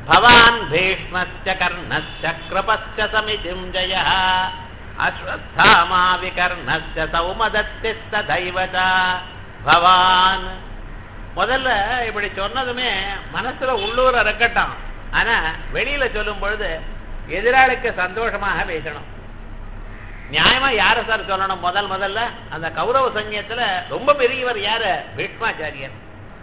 பவான் பீஷ்மஸ்ய கர்ணஸ்ய கிருபஸ்ய சமிதிம் ஜய அஸ்வத்தாமா விகர்ணஸ்ய சௌமதத்தி சதைவத பவான் முதல்ல இப்படி சொன்னதுமே மனசுல உள்ளூர இருக்கட்டும் ஆனா வெளியில சொல்லும் பொழுது எதிராளிக்கு சந்தோஷமாக பேசணும் நியாயமா யார சார் சொல்லணும் முதல் முதல்ல அந்த கௌரவ சங்கியத்துல ரொம்ப பெரியவர் யாரு பீஷ்மாச்சாரியர்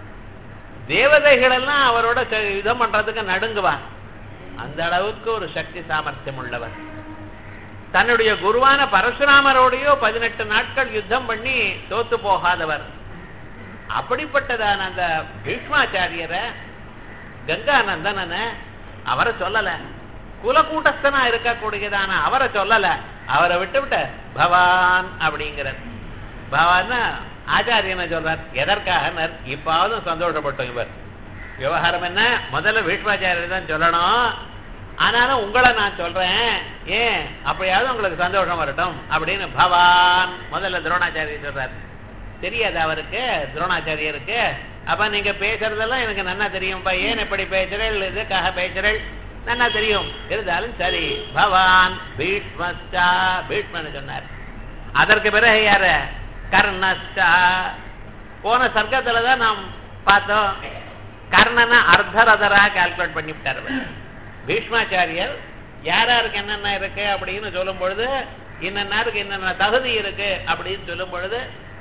தேவதைகள் எல்லாம் அவரோட ச- யுத்தம் பண்றதுக்கு நடுங்குவான் அந்த அளவுக்கு ஒரு சக்தி சாமர்த்தியம் உள்ளவர் தன்னுடைய குருவான பரசுராமரோடையோ பதினெட்டு நாட்கள் யுத்தம் பண்ணி தோத்து போகாதவர் அப்படிப்பட்டதான அந்த பீஷ்மாச்சாரியரை கங்கானந்தனன அவரை சொல்லல குலக்கூட்டஸ்தனா இருக்கக்கூடியதான அவரை சொல்லல அவரை விட்டு விட்ட பவான் அப்படிங்கிறார் பவான் ஆச்சாரியனை சொல்றார் எதற்காக இப்பாவது சந்தோஷப்பட்டோம் இவர் விவகாரம் என்ன முதல்ல பீஷ்மாச்சாரியர் தான் சொல்லணும் ஆனாலும் உங்களை நான் சொல்றேன் ஏன் அப்படியாவது உங்களுக்கு சந்தோஷம் வரட்டும் அப்படின்னு பவான் முதல்ல துரோணாச்சாரியர் சொல்றார் தெரியாது அவருக்கு துரோணாச்சாரியருக்கு அப்ப நீங்க பேசுறதெல்லாம் எனக்கு நன்னா தெரியும்பா ஏன் இப்படி பேசுறேள் இதுக்காக பேசுறேள் நன்னா தெரியும் இருந்தாலும் சரி பவான் பீஷ்மஸ்டா பீஷ்மன் சொன்னார் அதற்கு பிறகு யாரு கர்ணஸ்டா போன சர்க்கத்துல தான் நாம் பார்த்தோம் கர்ணனை அர்த்தரதரா கால்குலேட் பண்ணிவிட்டார் அவர். பீஷ்மாச்சாரியர் யார் யாருக்கு என்னென்ன இருக்கு அப்படின்னு சொல்லும் பொழுது இன்னென்னாருக்கு என்னென்ன தகுதி இருக்கு அப்படின்னு சொல்லும் பொழுது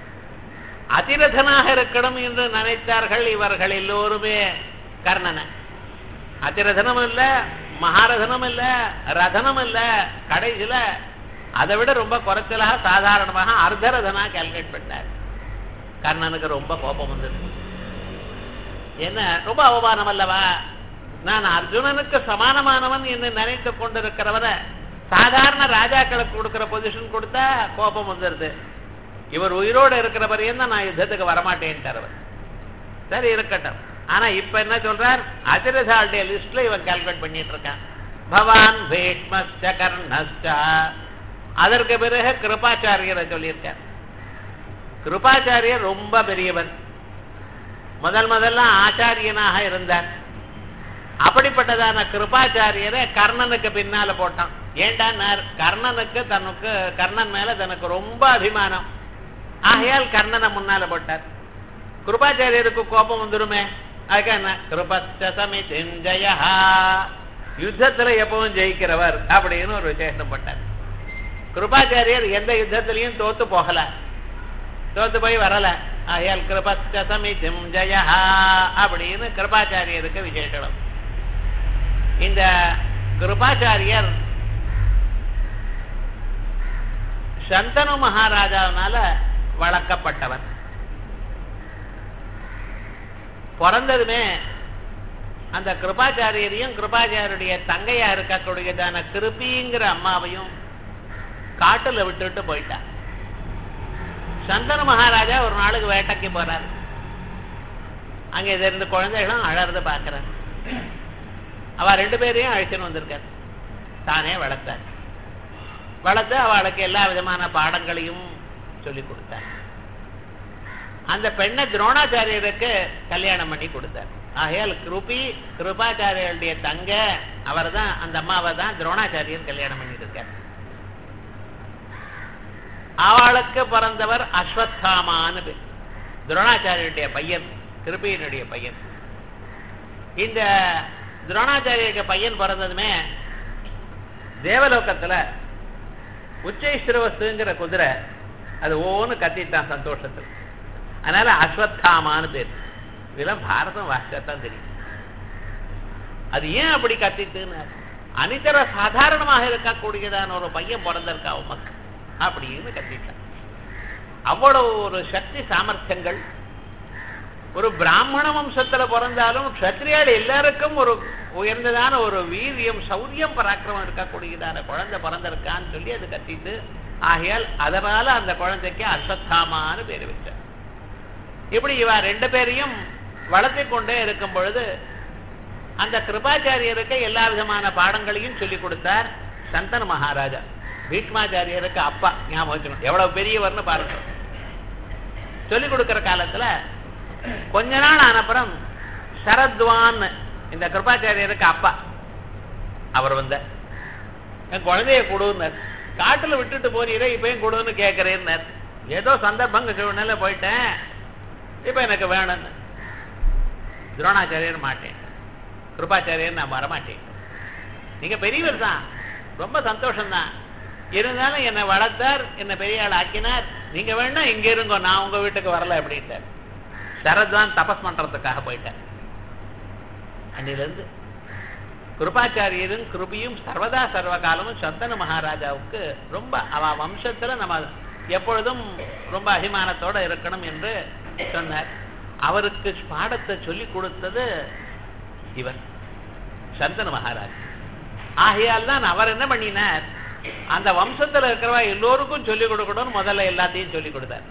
அதிரதனாக இருக்கணும் என்று நினைத்தார்கள் இவர்கள் எல்லோருமே கர்ணனை அதிரதனம் இல்ல மகாரதனம் இல்ல ரதனம் இல்ல கடைசியில அதை விட ரொம்ப குறைச்சலாக சாதாரணமாக அர்த்தரதனா கால்குலேட் பண்ணார் கர்ணனுக்கு ரொம்ப கோபம் வந்தது என்ன ரொம்ப அவமானம் அல்லவா நான் அர்ஜுனனுக்கு சமானமானவன் என்று நினைத்து கொண்டிருக்கிறவரை சாதாரண ராஜாக்களுக்கு கொடுக்கிற பொசிஷன் கொடுத்தா கோபம் வந்துருது இவர் உயிரோடு இருக்கிற வரையும் தான் நான் யுத்தத்துக்கு வரமாட்டேன்ட்டார் அவர் சரி இருக்கட்டும் ஆனா இப்ப என்ன சொல்றார் அதிரதாளுடைய லிஸ்ட்ல இவன் கால்குலேட் பண்ணிட்டு இருக்கான் பவான் பீஷ்மஸ்ட கர்ணஸ்ட அதற்கு பிறகு கிருபாச்சாரியரை சொல்லியிருக்கார் கிருபாச்சாரியர் ரொம்ப பெரியவன் முதல் முதல்ல ஆச்சாரியனாக இருந்தார் அப்படிப்பட்டதான கிருபாச்சாரியரை கர்ணனுக்கு பின்னால போட்டான் ஏண்டா கர்ணனுக்கு தனக்கு கர்ணன் மேல தனக்கு ரொம்ப அபிமானம் ஆகையால் கர்ணனை முன்னால போட்டார் கிருபாச்சாரியருக்கு கோபம் வந்துருமே அதுக்கு என்ன கிருபஸ்தமிஜயா யுத்தத்துல எப்பவும் ஜெயிக்கிறவர் அப்படின்னு ஒரு விசேஷம் போட்டார் கிருபாச்சாரியர் எந்த யுத்தத்திலையும் தோத்து போகல தோத்து போய் வரல ஆகையால் கிருபஸ்தமிஜம் ஜயா அப்படின்னு கிருபாச்சாரியருக்கு விசேஷம் இந்த கிருபாச்சாரியர் சந்தனு மகாராஜாவினால வளர்க்கப்பட்டவர் பிறந்ததுமே அந்த கிருபாச்சாரியரையும் கிருபாச்சாரியருடைய தங்கையா இருக்கக்கூடியதான கிருப்பிங்கிற அம்மாவையும் காட்டுல விட்டுட்டு போயிட்டார் சந்தனு மகாராஜா ஒரு நாளுக்கு வேட்டைக்கு போறார் அங்க இது ரெண்டு குழந்தைகளும் அழறத பாக்குறார் அவ ரெண்டு பேரையும் அழைச்சுன்னு வந்திருக்கார் தானே வளர்த்தார் வளர்த்து அவளுக்கு எல்லா விதமான பாடங்களையும் சொல்லி கொடுத்தார் அந்த பெண்ணை துரோணாச்சாரியருக்கு கல்யாணம் பண்ணி கொடுத்தார் ஆகையால் கிருபி கிருபாச்சாரியருடைய தங்க அவர் தான் அந்த அம்மாவை தான் துரோணாச்சாரியர் கல்யாணம் பண்ணிட்டு இருக்கார் அவளுக்கு பிறந்தவர் அஸ்வத்தாமான்னு பேர் துரோணாச்சாரியருடைய பையன் கிருபியினுடைய பையன் இந்த துரோணாச்சாரியருக்கு பையன் பிறந்ததுமே தேவலோகத்துல உச்சைஸ்ரவஸ்துங்கிற குதிரை அது ஓன்னு கத்திட்டான் சந்தோஷத்துல அதனால அஸ்வத்தாமான்னு பேர் இதெல்லாம் பாரதம் வாசிச்சாதான் தெரியும் அது ஏன் அப்படி கத்திட்டுன்னு அனிதர சாதாரணமாக இருக்கக்கூடியதான ஒரு பையன் பிறந்திருக்கா உமக்கு அப்படின்னு கத்திட்டான் அவ்வளவு ஒரு சக்தி சாமர்த்தியங்கள் ஒரு பிராமண வம்சத்துல பிறந்தாலும் க்ஷத்ரியால் எல்லாருக்கும் ஒரு உயர்ந்ததான ஒரு வீரியம் சௌரியம் பராக்கிரமம் இருக்கக்கூடியதான குழந்தை பிறந்திருக்கான்னு சொல்லி அது கத்திட்டு ஆகையால் அதனால அந்த குழந்தைக்கு அஸ்வத்தாமான்னு பேர் வச்சார் இப்படி இவ ரெண்டு பேரையும் வளர்த்து கொண்டே இருக்கும் பொழுது அந்த கிருபாச்சாரியருக்கு எல்லா விதமான பாடங்களையும் சொல்லி கொடுத்தார் சந்தன மகாராஜா பீஷ்மாச்சாரியருக்கு அப்பா ஞாபகம் வச்சுக்கணும் எவ்வளவு பெரியவர்னு பாருங்க சொல்லிக் கொடுக்கிற காலத்துல கொஞ்ச நாள் ஆனப்புறம் சரத்வான் இந்த கிருபாச்சாரியருக்கு அப்பா அவர் வந்த என் குழந்தைய கொடுன்னார் காட்டுல விட்டுட்டு போறீரே இப்பயும் கொடுன்னு கேட்கறேன்னார் ஏதோ சந்தர்ப்பங்க சூழ்நிலை போயிட்டேன் இப்ப எனக்கு வேணும்னு துரோணாச்சாரியர் மாட்டேன் கிருபாச்சாரியர் நான் வரமாட்டேன் நீங்க பெரியவர் தான் ரொம்ப சந்தோஷம் தான் இருந்தாலும் என்னை வளர்த்தார் என்னை பெரிய ஆள் ஆக்கினார் நீங்க வேணா இங்க இருங்கோ நான் உங்க வீட்டுக்கு வரல அப்படின்ட்டார் சரத்வான் தபஸ் பண்றதுக்காக போயிட்டார் அன்னிலிருந்து கிருபாச்சாரியரும் கிருபியும் சர்வதா சர்வகாலமும் சந்தன மகாராஜாவுக்கு ரொம்ப அவ வம்சத்துல நம்ம எப்பொழுதும் ரொம்ப அபிமானத்தோட இருக்கணும் என்று சொன்னார் அவருக்கு பாடத்தை சொல்லி கொடுத்தது இவர் சந்தன மகாராஜ் ஆகையால் தான் அவர் என்ன பண்ணினார் அந்த வம்சத்துல இருக்கிறவா எல்லோருக்கும் சொல்லிக் கொடுக்கணும்னு முதல்ல எல்லாத்தையும் சொல்லி கொடுத்தார்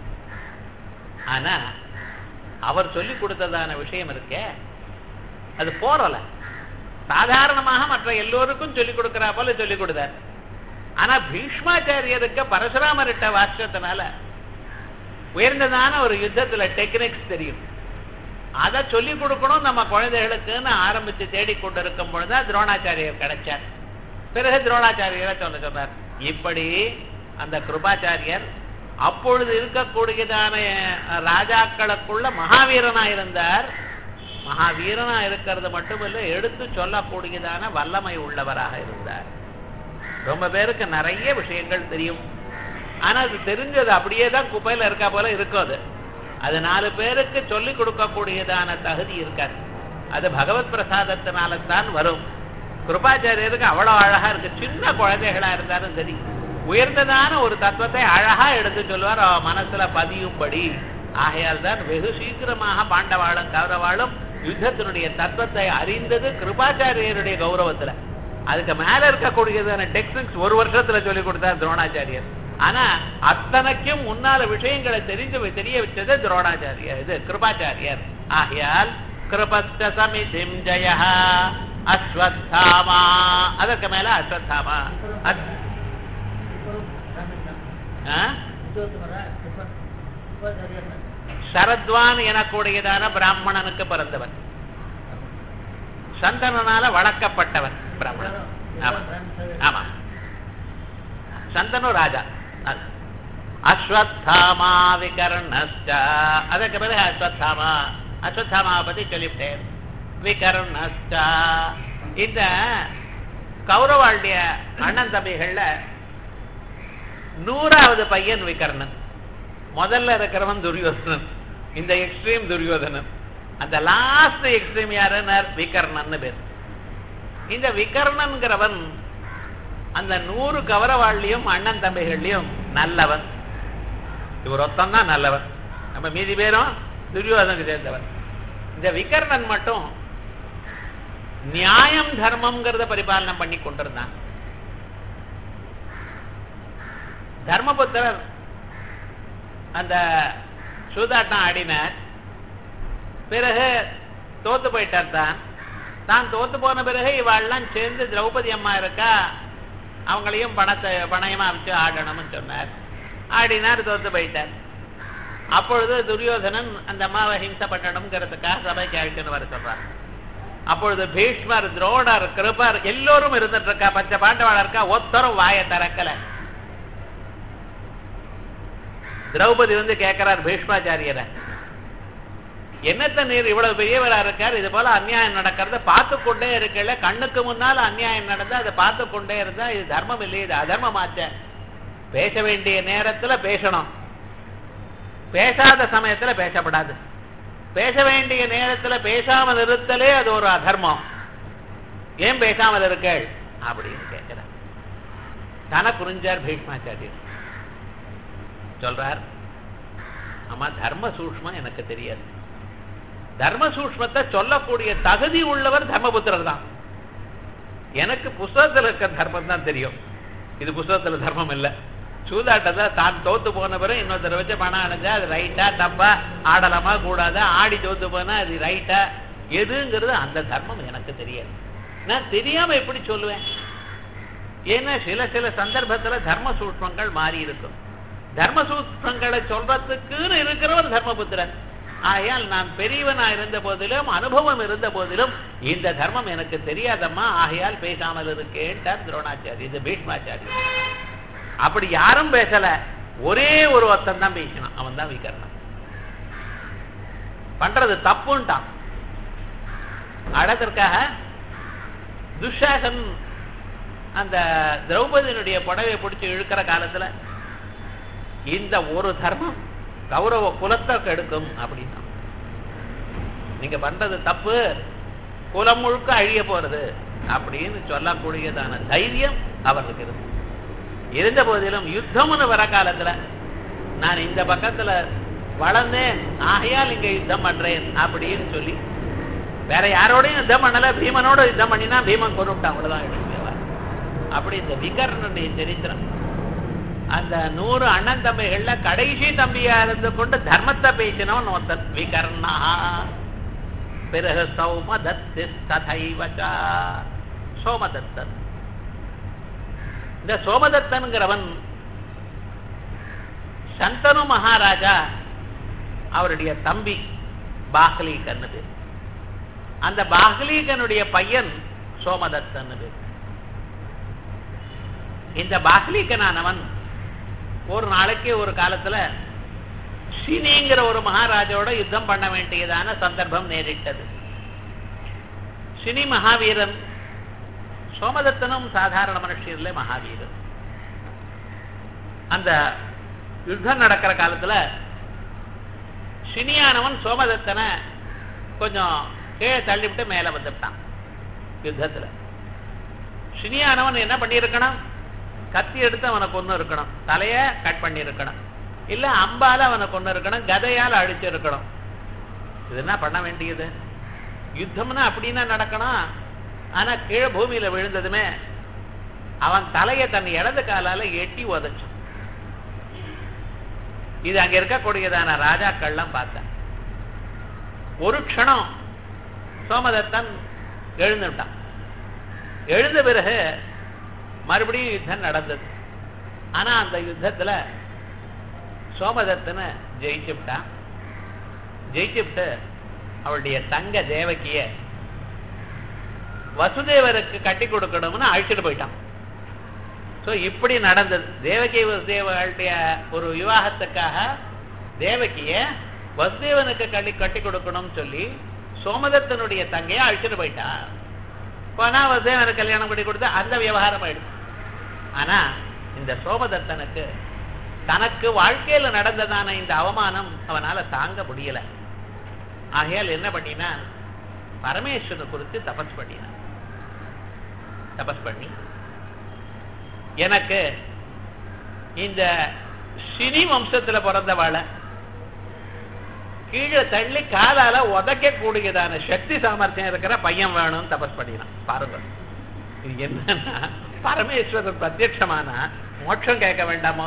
ஆனா அவர் சொல்லி கொடுத்ததான விஷயம் இருக்கே அது போறல சாதாரணமாக மற்ற எல்லோருக்கும் சொல்லிக் கொடுக்கிறா போல சொல்லிக் கொடுத்தார் ஆனா பீஷ்மாச்சாரியருக்கு பரசுராமரிட்ட வாஷ்டத்தினால உயர்ந்ததான ஒரு யுத்தத்துல டெக்னிக்ஸ் தெரியும் அதை சொல்லிக் கொடுக்கணும் நம்ம குழந்தைகளுக்குன்னு ஆரம்பிச்சு தேடிக்கொண்டு இருக்கும் பொழுது துரோணாச்சாரியர் கிடைச்சார் பிறகு துரோணாச்சாரியரை சொல்ல சொன்னார் இப்படி அந்த கிருபாச்சாரியர் அப்பொழுது இருக்கக்கூடியதான ராஜாக்களுக்குள்ள மகாவீரனா இருந்தார் மகாவீரனா இருக்கிறது மட்டுமில்ல எடுத்து சொல்லக்கூடியதான வல்லமை உள்ளவராக இருந்தார் ரொம்ப பேருக்கு நிறைய விஷயங்கள் தெரியும் ஆனா அது தெரிஞ்சது அப்படியே தான் குப்பையில இருக்கா போல இருக்கும் அது அது நாலு பேருக்கு சொல்லிக் கொடுக்கக்கூடியதான தகுதி இருக்காது அது பகவத் பிரசாதத்தினால தான் வரும் கிருபாச்சாரியருக்கு அவ்வளவு அழகா இருக்கு சின்ன குழந்தைகளா இருந்தாலும் சரி உயர்ந்ததான ஒரு தத்துவத்தை அழகா எடுத்து சொல்வார் அவ மனசுல பதியும்படி ஆகையால் தான் வெகு சீக்கிரமாக பாண்டவாளும் கௌரவாளும் யுத்தத்தினுடைய தத்துவத்தை அறிந்தது கிருபாச்சாரியருடைய கௌரவத்துல அதுக்கு மேல இருக்கக்கூடியதான டெக்னிக்ஸ் ஒரு வருஷத்துல சொல்லி கொடுத்தார் துரோணாச்சாரியர் ஆனா அத்தனைக்கும் முன்னால விஷயங்களை தெரிஞ்சு தெரிய வச்சது துரோணாச்சாரியர் இது கிருபாச்சாரியர் ஆகையால் கிருபஸ்த சமிதிம் ஜய அஸ்வத்தாமா அதற்கு மேல அஸ்வத்தாமா அஸ்- ஆ? சரத்வான் எனக்கூடியதான பிராமணனுக்கு பிறந்தவர் சந்தனனால வளர்க்கப்பட்டவன் பிராமணன் ஆமா ஆமா சந்தனு ராஜா அது. அஸ்வத்தாமா விகர்ணஸ்ட அதற்கு பிறகு அஸ்வத்தாமா அஸ்வத்தாமாவை பத்தி சொல்லிவிட்டேன் விகர்ணஸ்ட இந்த கௌரவாளுடைய அண்ணன் தம்பிகள்ல நூறாவது பையன் விகர்ணன் முதல்ல இருக்கிறவன் துரியோதனன் இந்த எக்ஸ்ட்ரீம் துரியோதனன் அந்த லாஸ்ட் எக்ஸ்ட்ரீம் யாருன்னா விகர்ணன் பேர் இந்த விகர்ணன்கிறவன் அந்த நூறு கவரவாள்லையும் அண்ணன் தம்பிகள்லையும் நல்லவன் இவர் ஒத்தந்தான் நல்லவன் நம்ம மீதி பேரும் துரியோதனுக்கு சேர்ந்தவன் இந்த விகர்ணன் மட்டும் நியாயம் தர்மம்ங்கிறத பரிபாலனம் பண்ணி கொண்டிருந்தான் தர்மபுத்திரர் அந்த சூதாட்டம் ஆடினார் பிறகு தோத்து போயிட்டார் தான் தான் தோத்து போன பிறகு இவாள்லாம் சேர்ந்து திரௌபதி அம்மா இருக்கா அவங்களையும் பணத்தை பணயமா வச்சு ஆடணும்னு சொன்னார் ஆடினார் தோத்து போயிட்டார் அப்பொழுது துரியோதனன் அந்த அம்மாவை ஹிம்சை பண்ணணுங்கிறதுக்காக சபைக்கு அழைச்சுன்னு வர சொல்றார் அப்பொழுது பீஷ்மர் துரோணர் கிருபர் எல்லோரும் இருந்துட்டு இருக்கா பச்சை பாண்டவாளர் இருக்கா ஒத்தரும் வாயை திறக்கல திரௌபதி வந்து கேட்கிறார் பீஷ்மாச்சாரியரை என்னத்த நீர் இவ்வளவு பெரியவரா இருக்கார் இது போல அநியாயம் நடக்கிறத பார்த்து கொண்டே இருக்கல கண்ணுக்கு முன்னால அநியாயம் நடந்தா அதை பார்த்து கொண்டே இருந்தா இது தர்மம் இல்லை இது அதர்மமாச்ச பேச வேண்டிய நேரத்துல பேசணும் பேசாத சமயத்துல பேசப்படாது பேச வேண்டிய நேரத்துல பேசாமல் இருத்தலே அது ஒரு அதர்மம் ஏன் பேசாமல் இருக்கள் அப்படின்னு கேட்கிறார் தன புரிஞ்சார் பீஷ்மாச்சாரியர் சொல்றார் ஆமா தர்ம சூக்ஷ்மம் எனக்கு தெரியாது தர்ம சூக்ஷ்மத்தை சொல்லக்கூடிய தகுதி உள்ளவர் தர்மபுத்திரர் தான் எனக்கு புஸ்தகத்துல இருக்க தர்மம் தான் தெரியும் இது புஸ்தகத்துல தர்மம் இல்ல சூதாட்டத்தை தான் தோத்து போன பிறகு இன்னொருத்தரை வச்சு பணம் அடைஞ்சா அது ரைட்டா தப்பா ஆடலாமா கூடாதா ஆடி தோத்து போனா அது ரைட்டா எதுங்கிறது அந்த தர்மம் எனக்கு தெரியாது நான் தெரியாம எப்படி சொல்லுவேன் ஏன்னா சில சில சந்தர்ப்பத்துல தர்ம சூட்சங்கள் மாறி இருக்கும் தர்ம சூட்சங்களை சொல்றதுக்குன்னு இருக்கிறவர் தர்மபுத்திரன் ஆகையால் நான் பெரியவனா இருந்த போதிலும் அனுபவம் இருந்த போதிலும் இந்த தர்மம் எனக்கு தெரியாதம்மா ஆகையால் பேசாமல் இருக்கேன்ட்டார் துரோணாச்சாரி இது பீஷ்மாச்சாரி அப்படி யாரும் பேசல ஒரே ஒரு ஒருத்தன் தான் பேசினான் அவன் தான் விகரணம் பண்றது தப்புன்ட்டான் அடத்திற்காக துஷாசன் அந்த திரௌபதியினுடைய புடவை பிடிச்சி இழுக்கிற காலத்துல இந்த ஒரு தர்மம் கௌரவ குலத்தை கெடுக்கும் அப்படின்னா நீங்க பண்றது தப்பு குலம் முழுக்க அழிய போறது அப்படின்னு சொல்லக்கூடியதான தைரியம் அவர்களுக்கு இருக்கு இருந்த போதிலும் யுத்தம்னு வர காலத்துல நான் இந்த பக்கத்துல வளர்ந்தேன் ஆகையால் இங்க யுத்தம் பண்றேன் அப்படின்னு சொல்லி வேற யாரோடையும் யுத்தம் பண்ணல பீமனோட யுத்தம் பண்ணினா பீமன் கொண்டுட்டான் அவ்வளவுதான் எடுத்துக்கவா அப்படி இந்த விகர்ணனுடைய சரித்திரம் அந்த நூறு அண்ணன் தம்பிகள்ல கடைசி தம்பியா இருந்து கொண்டு தர்மத்தை பேசினவன் ஒருத்தன் விகர்ணா பிறகு சௌமதத்தி ததைவச்சா சோமதத்தன் இந்த சோமதத்தன்கிறவன் சந்தனு மகாராஜா அவருடைய தம்பி பாகலீகன்னு பேர் அந்த பாகலீகனுடைய பையன் சோமதத்தன்னு பேர் இந்த பாகலீகனானவன் ஒரு நாளைக்கு ஒரு காலத்துல சினிங்கிற ஒரு மகாராஜாவோட யுத்தம் பண்ண வேண்டியதான சந்தர்ப்பம் நேரிட்டது சினி மகாவீரன் சோமதத்தனும் சாதாரண மனுஷர்ல மகாவீரன் அந்த யுத்தம் நடக்கிற காலத்துல சினியானவன் சோமதத்தனை கொஞ்சம் கீழே தள்ளிவிட்டு மேல வந்துட்டான் யுத்தத்துல சினியானவன் என்ன பண்ணியிருக்கணும் கத்தி எடுத்து அவனை கொண்டு இருக்கணும் தலைய கட் பண்ணி இருக்கணும் இல்ல அம்பால அவனை கொண்டு இருக்கணும் கதையால் அழிச்சு இருக்கணும் இது என்ன பண்ண வேண்டியது யுத்தம்னா அப்படின்னா நடக்கணும் ஆனா கீழே பூமியில விழுந்ததுமே அவன் தலையை தன் இடது காலால எட்டி உதச்சான் இது அங்க இருக்கக்கூடியதான ராஜாக்கள்லாம் பார்த்தேன் ஒரு க்ஷணம் சோமதத்தன் எழுந்துட்டான் எழுந்த பிறகு மறுபடியும் யுத்தம் நடந்தது ஆனா அந்த யுத்தத்துல சோமதத்தனை ஜெயிச்சுட்டான் ஜெயிச்சுட்டு அவளுடைய தங்க தேவகிய வசுதேவருக்கு கட்டி கொடுக்கணும்னு அழைச்சிட்டு போயிட்டான் சோ இப்படி நடந்தது தேவகி வசுதேவர்களுடைய ஒரு விவாகத்துக்காக தேவகிய வசுதேவனுக்கு கட்டி கட்டி கொடுக்கணும்னு சொல்லி சோமதத்தனுடைய தங்கைய அழைச்சிட்டு போயிட்டான் போனா வசுதேவனுக்கு கல்யாணம் பண்ணி கொடுத்து அந்த விவகாரம் ஆயிடுச்சு ஆனா இந்த சோமதத்தனுக்கு தனக்கு வாழ்க்கையில நடந்ததான இந்த அவமானம் அவனால தாங்க முடியல ஆகையால் என்ன பண்ணினான் பரமேஸ்வரனை குறித்து தபஸ் பண்ணினான் தபஸ் பண்ணி எனக்கு இந்த சினி வம்சத்துல பிறந்தவாளை கீழே தள்ளி காலால உதைக்க கூடியதான சக்தி சாமர்த்தியம் இருக்கிற பையன் வேணும்னு தபஸ் பண்ணினான் பாருங்க இது என்னன்னா பரமேஸ்வரர் பிரத்யட்சமானா மோட்சம் கேட்க வேண்டாமோ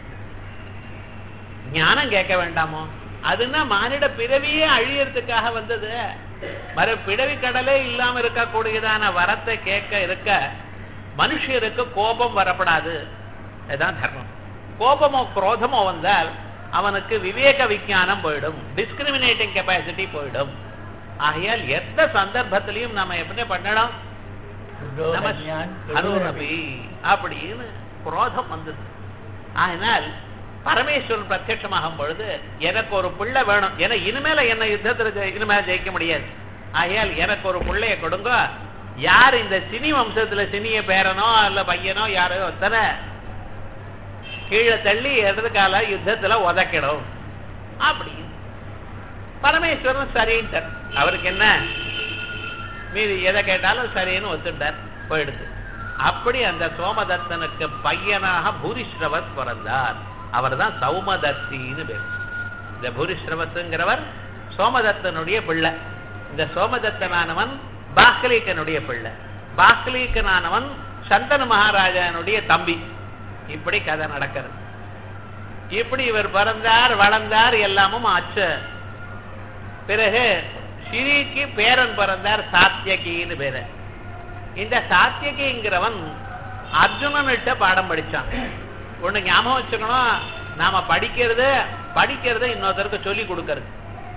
ஞானம் கேட்க வேண்டாமோ அதுன்னா மானிட பிறவியே அழியறதுக்காக வந்தது மறு பிறவி கடலே இல்லாம இருக்கக்கூடியதான வரத்தை கேட்க இருக்க மனுஷருக்கு கோபம் வரப்படாது இதுதான் தர்மம் கோபமோ குரோதமோ வந்தால் அவனுக்கு விவேக விஞ்ஞானம் போயிடும் டிஸ்கிரிமினேட்டிங் கெப்பாசிட்டி போயிடும் ஆகையால் எந்த சந்தர்ப்பத்திலையும் நம்ம எப்படி பண்ணணும் நம அருணபி அப்படின்னு குரோதம் வந்தது அதனால் பரமேஸ்வரன் பிரத்யட்சமாகும் பொழுது எனக்கு ஒரு பிள்ளை வேணும் ஏன்னா இனிமேல என்ன யுத்தத்துல ஜெயி- இனிமேல ஜெயிக்க முடியாது ஆகையால் எனக்கு ஒரு பிள்ளைய கொடுங்க யார் இந்த சினி வம்சத்துல சினிய பேரனோ அல்ல பையனோ யாரோ ஒருத்தனை கீழே தள்ளி இடது கால யுத்தத்துல உதைக்கணும் அப்படி பரமேஸ்வரன் சரின்ட்டார் அவருக்கு என்ன மீதி எதை கேட்டாலும் சரின்னு ஒத்துட்டார் போயிடுது அப்படி அந்த சோமதத்தனுக்கு பையனாக பூரிஸ்ரவத் பிறந்தார் அவர் தான் சௌமதத்தின்னு பேர் இந்த பூரிஸ்ரவத்துங்கிறவர் சோமதத்தனுடைய பிள்ளை இந்த சோமதத்தனானவன் பாக்லீக்கனுடைய பிள்ளை பாக்லீக்கனானவன் சந்தன மகாராஜனுடைய தம்பி இப்படி கதை நடக்கிறது இப்படி இவர் பிறந்தார் வளர்ந்தார் எல்லாமும் ஆச்சு பிறகு ஸ்ரீக்கு பேரன் பிறந்தார் சாத்தியகின்னு பேரு இந்த சாத்தியகிங்கிறவன் அர்ஜுனன்கிட்ட பாடம் படிச்சான் ஒண்ணு ஞாபகம் வச்சுக்கணும் நாம படிக்கிறது படிக்கிறத இன்னொருத்தருக்கு சொல்லி கொடுக்கறது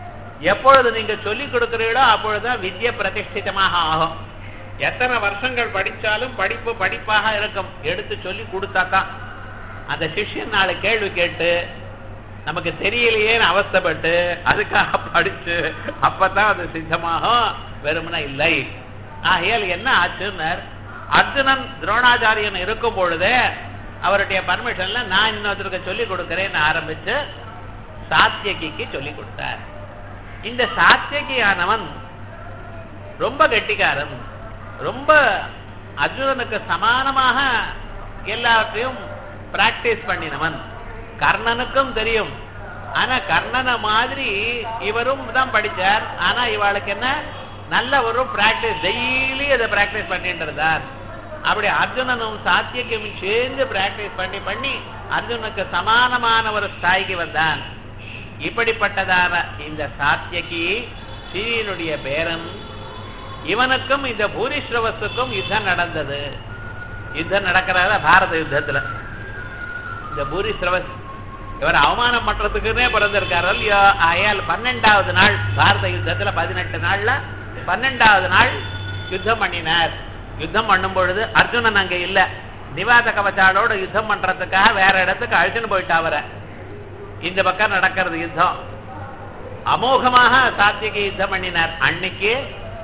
எப்பொழுது நீங்க சொல்லிக் கொடுக்கிறீங்களோ அப்பொழுதுதான் வித்ய பிரதிஷ்டிதமாக ஆகும் எத்தனை வருஷங்கள் படிச்சாலும் படிப்பு படிப்பாக இருக்கும் எடுத்து சொல்லி கொடுத்தா தான் அந்த சிஷ்யன் நாலு கேள்வி கேட்டு நமக்கு தெரியலையேன்னு அவஸ்தைப்பட்டு அதுக்காக படிச்சு அப்பதான் அது சித்தமாகும் வெறுமனா இல்லை ஆகையால் என்ன ஆச்சுன்னர் அர்ஜுனன் துரோணாச்சாரியன் இருக்கும் பொழுதே அவருடைய பர்மிஷன்ல நான் இன்னொருத்தருக்கு சொல்லி கொடுக்கிறேன்னு ஆரம்பிச்சு சாத்தியகிக்கு சொல்லி கொடுத்தார் இந்த சாத்தியகியானவன் ரொம்ப கெட்டிக்காரன் ரொம்ப அர்ஜுனனுக்கு சமானமாக எல்லாத்தையும் பிராக்டிஸ் பண்ணினவன் கர்ணனுக்கும் தெரியும் ஆனா கர்ணனை மாதிரி இவரும் தான் படிச்சார் ஆனா இவாளுக்கு என்ன நல்ல ஒரு பிராக்டிஸ் டெய்லி அதை பிராக்டிஸ் பண்ணிட்டு இருந்தார் அப்படி அர்ஜுனனும் சாத்தியக்கும் சேர்ந்து பிராக்டிஸ் பண்ணி பண்ணி அர்ஜுனுக்கு சமானமான ஒரு ஸ்தாய்க்கு வந்தான் இப்படிப்பட்டதான இந்த சாத்தியகி சீரியனுடைய பேரன் இவனுக்கும் இந்த பூரிஸ்ரவஸுக்கும் யுத்தம் நடந்தது யுத்தம் நடக்கிறத பாரத யுத்தத்துல இந்த பூரிஸ்ரவஸ் இவர் அவமானம் பண்றதுக்குன்னே பிறந்திருக்காரு இல்லையோ ஆயால் பன்னெண்டாவது நாள் பாரத யுத்தத்துல பதினெட்டு நாள்ல பன்னெண்டாவது நாள் யுத்தம் பண்ணினார் யுத்தம் பண்ணும் பொழுது அர்ஜுனன் அங்க இல்ல நிவாத கவச்சாலோட யுத்தம் பண்றதுக்காக வேற இடத்துக்கு அழைச்சுன்னு போயிட்டா அவரை இந்த பக்கம் நடக்கிறது யுத்தம் அமோகமாக சாத்தியகி யுத்தம் பண்ணினார் அன்னைக்கு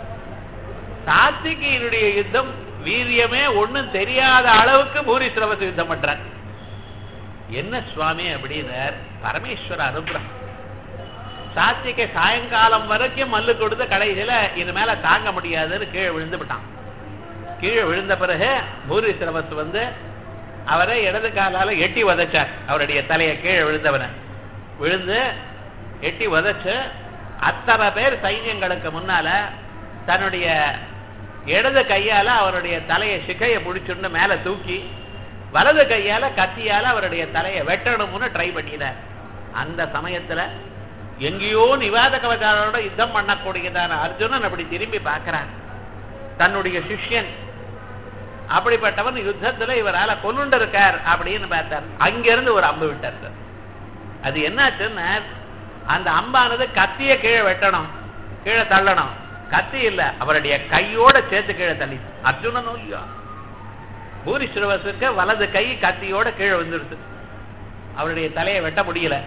சாத்திகியினுடைய யுத்தம் வீரியமே ஒண்ணும் தெரியாத அளவுக்கு பூரி சிரவச யுத்தம் பண்றார் என்ன சுவாமி அப்படின்னார் பரமேஸ்வர அனுகிரகம் சாத்தியக்கு சாயங்காலம் வரைக்கும் மல்லு கொடுத்து கடைசியில இது மேல தாங்க முடியாதுன்னு கீழே விழுந்து விட்டான் கீழே விழுந்த பிறகு பூரி சிரவஸ் வந்து அவரை இடது காலால எட்டி உதைச்சார் அவருடைய தலையை கீழே விழுந்தவனை விழுந்து எட்டி உதைச்சு அத்தனை பேர் சைன்யங்களுக்கு முன்னால தன்னுடைய இடது கையால அவருடைய தலையை சிகையை பிடிச்சுன்னு மேல தூக்கி வலது கையால கத்தியால அவருடைய தலையை வெட்டணும்னு ட்ரை பண்ணினார் அந்த சமயத்துல எங்கேயோ நிவாத கவச்சாரோட யுத்தம் பண்ணக்கூடியதான அர்ஜுனன் அப்படி திரும்பி பார்க்கிறான் தன்னுடைய சிஷ்யன் அப்படிப்பட்டவன் யுத்தத்துல இவரால கொல்லுண்டு இருக்கார் அப்படின்னு பார்த்தார் அங்கிருந்து ஒரு அம்பு விட்டார் சார் அது என்னாச்சுன்னா அந்த அம்பானது கத்திய கீழே வெட்டணும் கீழே தள்ளணும் கத்தி இல்ல அவருடைய கையோட சேர்த்து கீழே தள்ளி அர்ஜுனனும் இல்லையா பூரி சிறுவசுக்கு வலது கை கத்தியோட கீழே வந்துடுது அவருடைய தலையை வெட்ட முடியல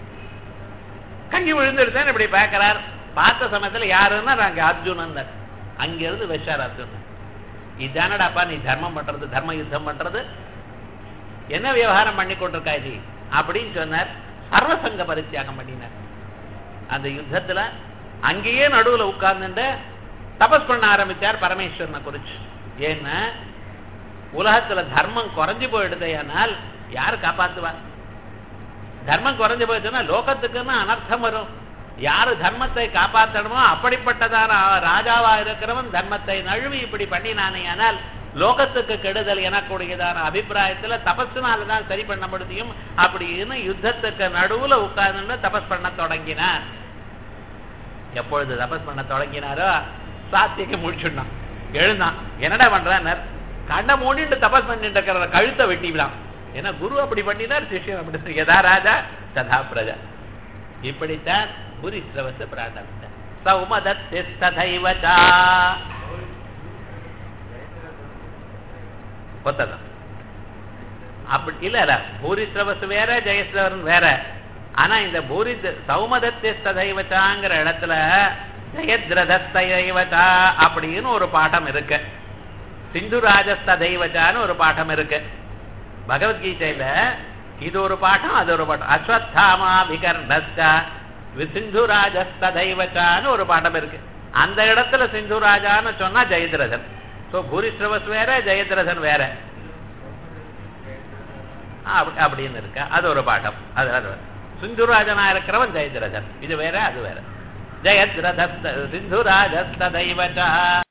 கங்கி விழுந்துடுச்சேன்னு இப்படி பார்க்கிறார் பார்த்த சமயத்துல யாருன்னா நாங்க அர்ஜுனன் அங்கிருந்து வச்சார் அர்ஜுனன் இதானடாப்பா நீ தர்மம் பண்றது தர்ம யுத்தம் பண்றது என்ன விவகாரம் பண்ணி கொண்டிருக்கா இது அப்படின்னு சொன்னார் சர்வசங்க பரித்தியாகம் பண்ணினார் அந்த யுத்தத்துல அங்கேயே நடுவுல உட்கார்ந்துட்டு தபஸ் பண்ண ஆரம்பிச்சார் பரமேஸ்வரனை குறிச்சு ஏன்னா உலகத்துல தர்மம் குறைஞ்சு போயிடுதையானால் யாரு காப்பாத்துவா தர்மம் குறைஞ்சு போயிடுச்சுன்னா லோகத்துக்குன்னு அனர்த்தம் வரும் யாரு தர்மத்தை காப்பாற்றணுமோ அப்படிப்பட்டதான ராஜாவா இருக்கிறவன் தர்மத்தை நழுவி இப்படி பண்ணினானே ஆனால் லோகத்துக்கு கெடுதல் எனக்கூடியதான அபிப்பிராயத்துல தபஸுனாலதான் சரி பண்ண முடியும் அப்படின்னு யுத்தத்துக்கு நடுவுல உட்கார்ந்து தபஸ் பண்ண தொடங்கினார் எப்பொழுது தபஸ் பண்ண தொடங்கினாரோ சாத்தியக்கு முடிச்சுட்டான் எழுந்தான் என்னடா பண்றார் கண்ணை மூடிட்டு தபஸ் பண்ணிட்டு இருக்கிற கழுத்தை வெட்டிவிடான் ஏன்னா குரு அப்படி பண்ணினார் சிஷ்யன் அப்படி எதா ராஜா ததா பிரஜா இப்படித்தான் புரிஸ்ரவச பிரார்த்தனை சௌமதத்தைவச்சா ஒத்ததான் அப்படி இல்ல இல்ல பூரிஸ்ரவஸ் வேற ஜெயஸ்ரவன் வேற ஆனா இந்த பூரி சௌமதத்தைவச்சாங்கிற இடத்துல ஜெயத்ரதத்தைவச்சா அப்படின்னு ஒரு பாடம் இருக்கு சிந்து ராஜஸ்ததைவச்சான்னு ஒரு பாடம் இருக்கு பகவத்கீதையில இது ஒரு பாடம் அது ஒரு பாடம் அஸ்வத்தாமா விகர்ணஸ்டா சிந்து ராஜஸ்ததைவச்சான்னு ஒரு பாடம் இருக்கு அந்த இடத்துல சிந்து ராஜான்னு சொன்னா ஜெயத்ரதன் சோ பூரிஸ்ரவஸ் வேற ஜெயத்ரதன் வேற அப்படின்னு இருக்க அது ஒரு பாடம் அது அது சிந்துராஜனா இருக்கிறவன் ஜெயத்ரதன் இது வேற அது வேற ஜெயத்ரத சிந்துராஜஸ்ததைவச்சா